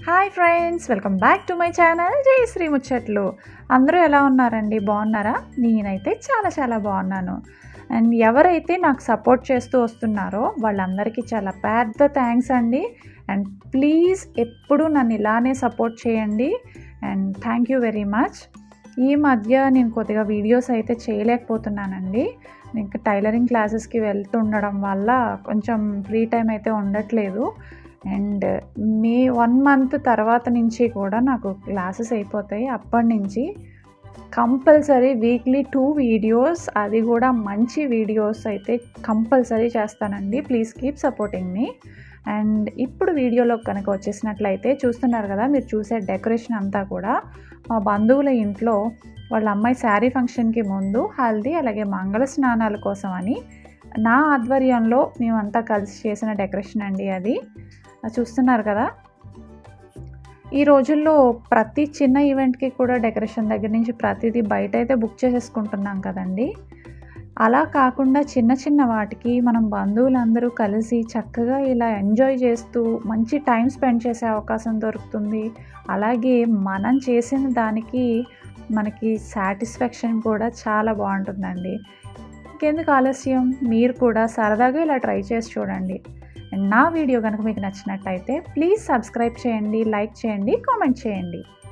hi friends welcome back to my channel Jayashree ముచ్చట్లు అందరూ ఎలా ఉన్నారండి బాగున్నారా నేనైతే చాలా చాలా బాగున్నాను అండ్ ఎవరైతే నాకు సపోర్ట్ చేస్తూ వస్తున్నారో వాళ్ళందరికీ చాలా పెద్ద థ్యాంక్స్ అండి అండ్ ప్లీజ్ ఎప్పుడు నన్ను ఇలానే సపోర్ట్ చేయండి and thank you very much ఈ మధ్య నేను కొద్దిగా వీడియోస్ అయితే చేయలేకపోతున్నానండి ఇంకా టైలరింగ్ క్లాసెస్కి వెళ్తుండడం వల్ల కొంచెం ఫ్రీ టైం అయితే ఉండట్లేదు అండ్ మే వన్ మంత్ తర్వాత నుంచి కూడా నాకు క్లాసెస్ అయిపోతాయి అప్పటి నుంచి కంపల్సరీ వీక్లీ టూ వీడియోస్ అది కూడా మంచి వీడియోస్ అయితే కంపల్సరీ చేస్తానండి ప్లీజ్ కీప్ సపోర్టింగ్ మీ అండ్ ఇప్పుడు వీడియోలో కనుక వచ్చేసినట్లయితే చూస్తున్నారు కదా మీరు చూసే డెకరేషన్ అంతా కూడా మా బంధువుల ఇంట్లో వాళ్ళ అమ్మాయి శారీ ఫంక్షన్కి ముందు హల్దీ అలాగే మంగళ స్నానాల కోసం అని నా ఆధ్వర్యంలో మేమంతా కలిసి చేసిన డెకరేషన్ అండి అది చూస్తున్నారు కదా ఈ రోజుల్లో ప్రతి చిన్న ఈవెంట్కి కూడా డెకరేషన్ దగ్గర నుంచి ప్రతిదీ బయట అయితే బుక్ చేసేసుకుంటున్నాం కదండి అలా కాకుండా చిన్న చిన్న వాటికి మనం బంధువులందరూ కలిసి చక్కగా ఇలా ఎంజాయ్ చేస్తూ మంచి టైం స్పెండ్ చేసే అవకాశం దొరుకుతుంది అలాగే మనం చేసిన దానికి మనకి సాటిస్ఫాక్షన్ కూడా చాలా బాగుంటుందండి ఇంకెందుకు ఆలస్యం మీరు కూడా సరదాగా ఇలా ట్రై చేసి చూడండి అండ్ నా వీడియో కనుక మీకు నచ్చినట్టయితే ప్లీజ్ సబ్స్క్రైబ్ చేయండి లైక్ చేయండి కామెంట్ చేయండి